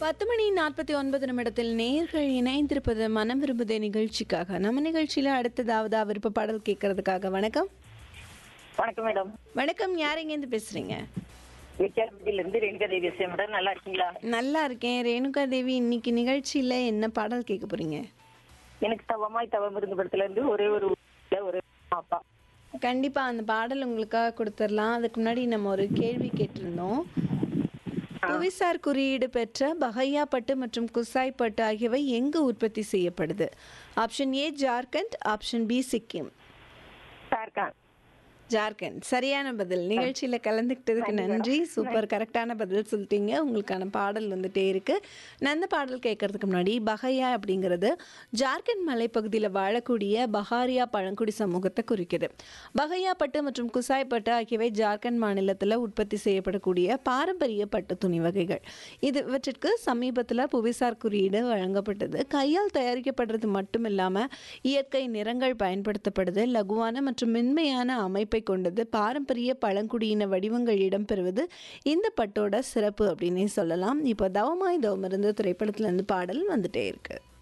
பத்து மணி நாற்பத்தி ஒன்பது நிமிடத்தில் நேர்கள் இணைந்திருப்பது மனம் விரும்புதே நிகழ்ச்சிக்காக நம்ம நிகழ்ச்சியில அடுத்ததாவது விருப்ப பாடல் கேட்கறதுக்காக வணக்கம் வணக்கம் மேடம் வணக்கம் யார் எங்கேருந்து பேசுறீங்க வித்யாபதியில இருந்து ரேணுகா தேவி பேசுறேன் மேடம் நல்லா இருக்கீங்களா நல்லா இருக்கேன் ரேணுகா தேவி இன்னைக்கு நிகழ்ச்சியில என்ன பாடல் கேட்க போறீங்க எனக்கு தவமாய் தவம் இருந்து படத்துல இருந்து ஒரே ஒரு ஊர்ல ஒரு அப்பா கண்டிப்பா அந்த பாடல் உங்களுக்காக கொடுத்துடலாம் அதுக்கு முன்னாடி நம்ம ஒரு கேள்வி கேட்டிருந்தோம் புவிசார் குறியீடு பெற்ற பகையா பட்டு மற்றும் குசாய் பட்டு ஆகியவை எங்கு உற்பத்தி செய்யப்படுது option A Jharkhand option B Sikkim சார்கான் ஜார்க்கண்ட் சரியான பதில் நிகழ்ச்சியில் கலந்துக்கிட்டதுக்கு நன்றி சூப்பர் கரெக்டான பதில் சொல்லிட்டீங்க உங்களுக்கான பாடல் வந்துட்டே இருக்கு நான் அந்த பாடல் கேட்கறதுக்கு முன்னாடி பகையா அப்படிங்கிறது ஜார்க்கண்ட் மலைப்பகுதியில் வாழக்கூடிய பஹாரியா பழங்குடி சமூகத்தை குறிக்குது பகையா பட்டு மற்றும் குசாய் பட்டு ஆகியவை ஜார்க்கண்ட் மாநிலத்தில் உற்பத்தி செய்யப்படக்கூடிய பாரம்பரிய பட்டு துணி வகைகள் இது இவற்றிற்கு சமீபத்தில் புவிசார் குறியீடு வழங்கப்பட்டது கையால் தயாரிக்கப்படுறது மட்டும் இல்லாமல் இயற்கை நிறங்கள் பயன்படுத்தப்படுது லகுவான மற்றும் மென்மையான அமைப்பை கொண்டது பாரம்பரிய பழங்குடியின வடிவங்கள் இடம்பெறுவது இந்த பட்டோட சிறப்பு அப்படின்னே சொல்லலாம் இப்போ தவமாய் தவம் இருந்த திரைப்படத்துல இருந்து பாடல் வந்துட்டே இருக்கு